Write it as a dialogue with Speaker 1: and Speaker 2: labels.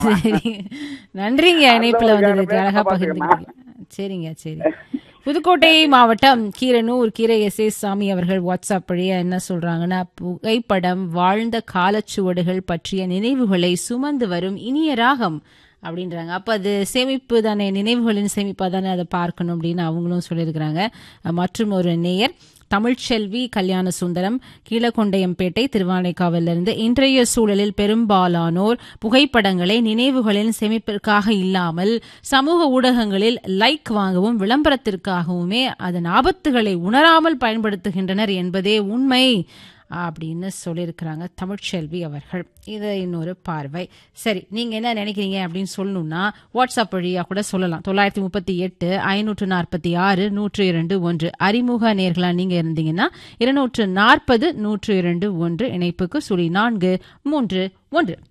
Speaker 1: சரி நன்றிங்க இணைப்புல
Speaker 2: அடுத்த
Speaker 1: வந்ததுக்கு
Speaker 2: ஒரு
Speaker 1: அழகா
Speaker 2: பாத்துக்கம்மா.
Speaker 1: பகிர்ந்துக்கிட்டீங்க சரிங்க சரி புதுக்கோட்டை மாவட்டம் கீரனூர் கீரை எஸ் ஏ சாமி அவர்கள் வாட்ஸ்அப் வழியா என்ன சொல்றாங்கன்னா புகைப்படம் வாழ்ந்த காலச்சுவடுகள் பற்றிய நினைவுகளை சுமந்து வரும் இனிய ராகம் அப்படின்றாங்க அப்ப அது சேமிப்பு தானே நினைவுகளின் சேமிப்பா தானே அதை பார்க்கணும் அப்படின்னு அவங்களும் சொல்லியிருக்கிறாங்க அஹ் மற்றும் ஒரு நேயர் தமிழ்ச்செல்வி கல்யாண சுந்தரம் கீழக்கொண்டையம்பேட்டை திருவானைக்காவிலிருந்து இன்றைய சூழலில் பெரும்பாலானோர் புகைப்படங்களை நினைவுகளின் சேமிப்பிற்காக இல்லாமல் சமூக ஊடகங்களில் லைக் வாங்கவும் விளம்பரத்திற்காகவுமே அதன் ஆபத்துகளை உணராமல் பயன்படுத்துகின்றனர் என்பதே உண்மை அப்படின்னு சொல்லியிருக்கிறாங்க தமிழ்ச்செல்வி அவர்கள் இது இன்னொரு பார்வை சரி நீங்க என்ன நினைக்கிறீங்க அப்படின்னு சொல்லணும்னா வாட்ஸ்அப் வழியா கூட சொல்லலாம் தொள்ளாயிரத்தி முப்பத்தி எட்டு ஐநூற்று நாற்பத்தி ஆறு நூற்று இரண்டு ஒன்று அறிமுக நேர்களா நீங்க இருந்தீங்கன்னா இருநூற்று நாற்பது நூற்று இரண்டு ஒன்று இணைப்புக்கு சுழி நான்கு மூன்று ஒன்று